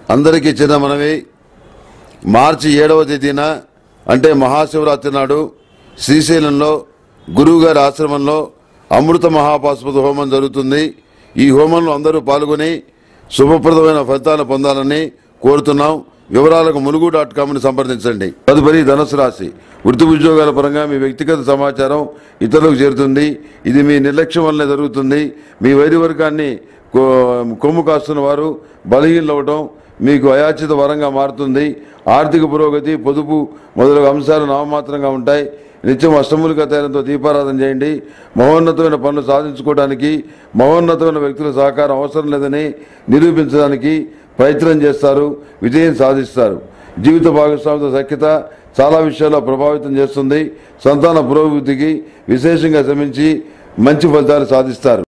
అందరికీ చిన్న మనవి మార్చి ఏడవ తేదీన అంటే మహాశివరాత్రి నాడు శ్రీశైలంలో గురువుగారి ఆశ్రమంలో అమృత మహాపాశుపతి హోమం జరుగుతుంది ఈ హోమంలో అందరూ పాల్గొని శుభప్రదమైన ఫలితాలు పొందాలని కోరుతున్నాం వివరాలకు ములుగు డాట్ కామ్ని సంప్రదించండి తదుపరి ధనుసు రాశి వృత్తి ఉద్యోగాల పరంగా మీ వ్యక్తిగత సమాచారం ఇతరులకు చేరుతుంది ఇది మీ నిర్లక్ష్యం వల్లనే జరుగుతుంది మీ వైద్య వర్గాన్ని కొ- కొమ్ము కాస్తున్న వారు బలహీనలవటం మీకు అయాచిత వరంగా మారుతుంది ఆర్థిక పురోగతి పొదుపు మొదలగు అంశాలు నామమాత్రంగా ఉంటాయి నిత్యం అష్టములిక తైలంతో దీపారాధన చేయండి మహోన్నతమైన పనులు సాధించుకోవడానికి మహోన్నతమైన వ్యక్తుల సహకారం అవసరం లేదని నిరూపించడానికి ప్రయత్నం చేస్తారు విజయం సాధిస్తారు జీవిత భాగస్వామితో సఖ్యత చాలా విషయాల్లో ప్రభావితం చేస్తుంది సంతాన పురోభివృద్ధికి విశేషంగా శ్రమించి మంచి ఫలితాలు సాధిస్తారు